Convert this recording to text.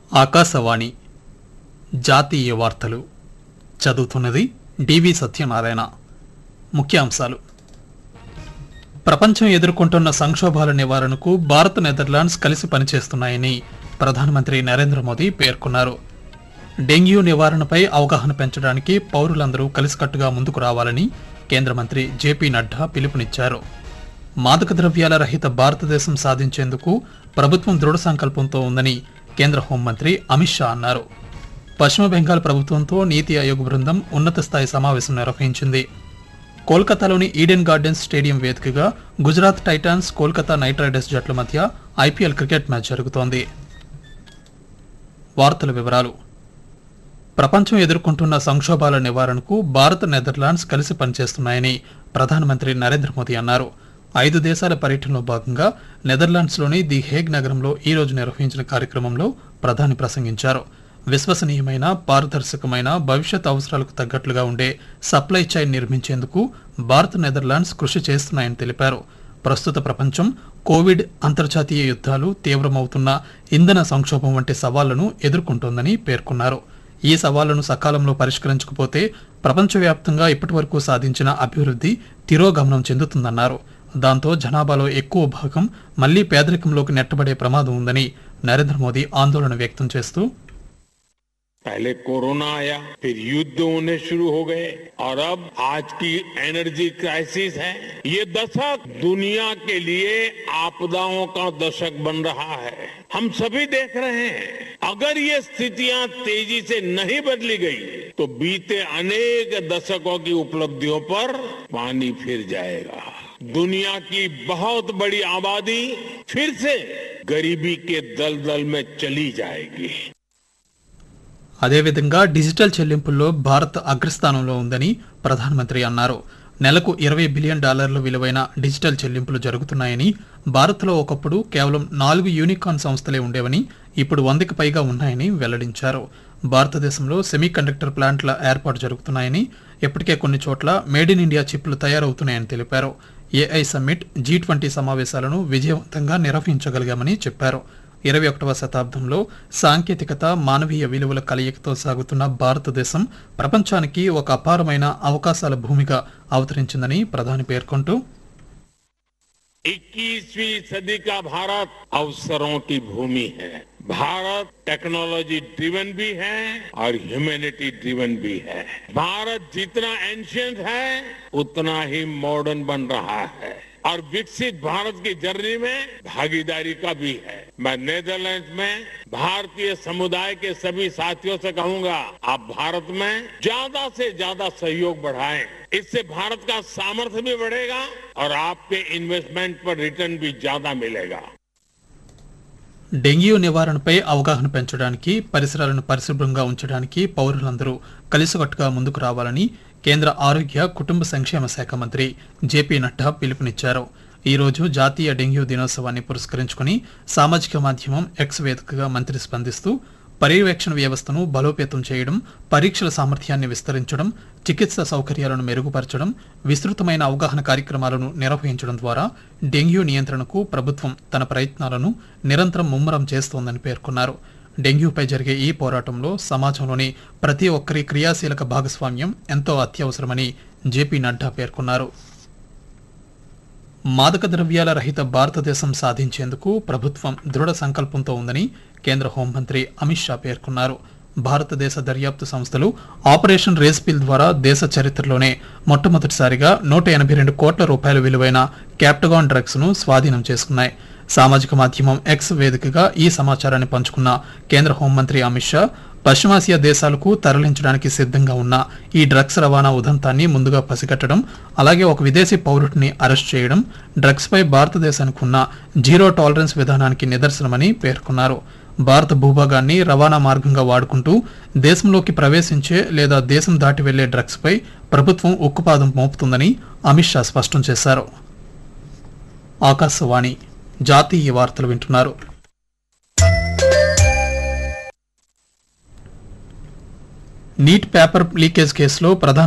ఆకాశవాణి జాతీయ వార్తలు చదువుతున్నది డివి సత్యనారాయణ ముఖ్యాంశాలు ప్రపంచం ఎదుర్కొంటున్న సంక్షోభాల నివారణకు భారత్ నెదర్లాండ్స్ కలిసి పనిచేస్తున్నాయని ప్రధానమంత్రి నరేంద్ర మోదీ పేర్కొన్నారు డెంగ్యూ నివారణపై అవగాహన పెంచడానికి పౌరులందరూ కలిసికట్టుగా ముందుకు రావాలని కేంద్ర మంత్రి జేపీ నడ్డా పిలుపునిచ్చారు మాదక ద్రవ్యాల రహిత భారతదేశం సాధించేందుకు ప్రభుత్వం దృఢ సంకల్పంతో ఉందని కేంద్ర హోంమంత్రి అమిత్ షా అన్నారు పశ్చిమ బెంగాల్ ప్రభుత్వంతో నీతి ఆయోగ్ బృందం ఉన్నత స్థాయి సమావేశం నిర్వహించింది కోల్కతాలోని ఈడెన్ గార్డెన్స్ స్టేడియం వేదికగా Gujarat titans Kolkata knight riders జట్ల మధ్య ఐపీఎల్ క్రికెట్ మ్యాచ్ జరుగుతోంది వార్తల వివరాలు ప్రపంచం ఎదుర్కొంటున్న సంక్షోభాల నివారణకు భారత్ నెదర్లాండ్స్ కలిసి పనిచేస్తున్నాయని ప్రధానమంత్రి నరేంద్ర మోదీ అన్నారు ఐదు దేశాల పర్యటనలో భాగంగా నెదర్లాండ్స్లోని ది హేగ్ నగరంలో ఈ రోజు నిర్వహించిన కార్యక్రమంలో ప్రధాని ప్రసంగించారు విశ్వసనీయమైన పారదర్శకమైన భవిష్యత్ అవసరాలకు తగ్గట్లుగా ఉండే సప్లై చైన్ నిర్మించేందుకు భారత్ నెదర్లాండ్స్ కృషి చేస్తున్నాయని తెలిపారు ప్రస్తుత ప్రపంచం కోవిడ్ అంతర్జాతీయ యుద్ధాలు తీవ్రమవుతున్న ఇంధన సంక్షోభం వంటి సవాళ్లను ఎదుర్కొంటోందని పేర్కొన్నారు ఈ సవాళ్లను సకాలంలో పరిష్కరించకపోతే ప్రపంచవ్యాప్తంగా ఇప్పటివరకు సాధించిన అభివృద్ధి తిరోగమనం చెందుతుందన్నారు దాంతో జనాభాలో ఎక్కువ భాగం మళ్లీ పేదరికంలోకి నెట్టబడే ప్రమాదం ఉందని నరేంద్ర మోదీ ఆందోళన వ్యక్తం చేస్తూ पहले कोरोना आया फिर युद्ध होने शुरू हो गए और अब आज की एनर्जी क्राइसिस है ये दशक दुनिया के लिए आपदाओं का दशक बन रहा है हम सभी देख रहे हैं अगर ये स्थितियां तेजी से नहीं बदली गई तो बीते अनेक दशकों की उपलब्धियों पर पानी फिर जाएगा दुनिया की बहुत बड़ी आबादी फिर से गरीबी के दलदल में चली जाएगी అదేవిధంగా డిజిటల్ చెల్లింపుల్లో భారత్ అగ్రస్థానంలో ఉందని ప్రధానమంత్రి అన్నారు నెలకు ఇరవై బిలియన్ డాలర్ల విలువైన డిజిటల్ చెల్లింపులు జరుగుతున్నాయని భారత్లో ఒకప్పుడు కేవలం నాలుగు యూనికాన్ సంస్థలే ఉండేవని ఇప్పుడు వందకి పైగా ఉన్నాయని వెల్లడించారు భారతదేశంలో సెమీ కండక్టర్ ప్లాంట్ల ఏర్పాటు జరుగుతున్నాయని ఇప్పటికే కొన్ని చోట్ల మేడ్ ఇన్ ఇండియా చిప్లు తయారవుతున్నాయని తెలిపారు ఏఐ సమ్మిట్ జీ ట్వంటీ సమావేశాలను విజయవంతంగా నిర్వహించగలిగామని చెప్పారు ఇరవై ఒకటవ శతాబ్దంలో సాంకేతికత మానవీయ విలువల కలయికతో సాగుతున్న భారతదేశం ప్రపంచానికి ఒక అపారమైన అవకాశాల భూమిగా అవతరించిందని ప్రధాని పేర్కొంటూ 21वीं सदी का भारत अवसरों की भूमि है भारत टेक्नोलॉजी ड्रिवन भी है और ह्यूमैनिटी ड्रिवन भी है भारत जितना एंशियंट है उतना ही मॉडर्न बन रहा है और विकसित भारत की जर्नी में भागीदारी का भी है मैं नेदरलैंड्स में भारतीय समुदाय के सभी साथियों से कहूंगा आप भारत में ज्यादा से ज्यादा सहयोग बढ़ाएं इससे भारत का सामर्थ्य भी बढ़ेगा और आपके इन्वेस्टमेंट पर रिटर्न भी ज्यादा मिलेगा డెంగ్యూ నివారణపై అవగాహన పెంచడానికి పరిసరాలను పరిశుభ్రంగా ఉంచడానికి పౌరులందరూ కలిసికట్టుగా ముందుకు రావాలని కేంద్ర ఆరోగ్య కుటుంబ సంక్షేమ శాఖ మంత్రి జేపీ నడ్డా పిలుపునిచ్చారు ఈ రోజు జాతీయ డెంగ్యూ దినోత్సవాన్ని పురస్కరించుకుని సామాజిక మాధ్యమం ఎక్స్ వేదికగా మంత్రి స్పందిస్తూ పర్యవేక్షణ వ్యవస్థను బలోపేతం చేయడం పరీక్షల సామర్థ్యాన్ని విస్తరించడం చికిత్స సౌకర్యాలను మెరుగుపరచడం విస్తృతమైన అవగాహన కార్యక్రమాలను నిర్వహించడం ద్వారా డెంగ్యూ నియంత్రణకు ప్రభుత్వం తన ప్రయత్నాలను నిరంతరం ముమ్మరం చేస్తోందని పేర్కొన్నారు డెంగ్యూపై జరిగే ఈ పోరాటంలో సమాజంలోని ప్రతి ఒక్కరి క్రియాశీలక భాగస్వామ్యం ఎంతో అత్యవసరమని జేపీ నడ్డా పేర్కొన్నారు మాదక ద్రవ్యాల రహిత భారతదేశం సాధించేందుకు ప్రభుత్వం దృఢ సంకల్పంతో ఉందని కేంద్ర హోంమంత్రి అమిత్ షా పేర్కొన్నారు భారతదేశ దర్యాప్తు సంస్థలు ఆపరేషన్ రేస్పిల్ ద్వారా దేశ చరిత్రలోనే మొట్టమొదటిసారిగా నూట ఎనభై రెండు కోట్ల రూపాయల విలువైన క్యాప్టగాన్ డ్రగ్స్ ను స్వాధీనం చేసుకున్నాయి సామాజిక మాధ్యమం ఎక్స్ వేదికగా ఈ సమాచారాన్ని పంచుకున్న కేంద్ర హోంమంత్రి అమిత్ షా పశ్చిమాసియా దేశాలకు తరలించడానికి సిద్ధంగా ఉన్న ఈ డ్రగ్స్ రవాణా ఉదంతాన్ని ముందుగా పసిగట్టడం అలాగే ఒక విదేశీ పౌరుడిని అరెస్ట్ చేయడం డ్రగ్స్ పై భారతదేశానికి ఉన్న జీరో టాలరెన్స్ విధానానికి నిదర్శనమని పేర్కొన్నారు భారత భూభాగాన్ని రవాణా మార్గంగా వాడుకుంటూ దేశంలోకి ప్రవేశించే లేదా దేశం దాటి వెళ్లే డ్రగ్స్ పై ప్రభుత్వం ఉక్కుపాదం మోపుతుందని అమిత్ షా స్పష్టం చేశారు ఆకాశవాణి జాతీయ వార్తలు వింటున్నారు నీట్ పేపర్ లీకేజ్ కేసులో ప్రధాన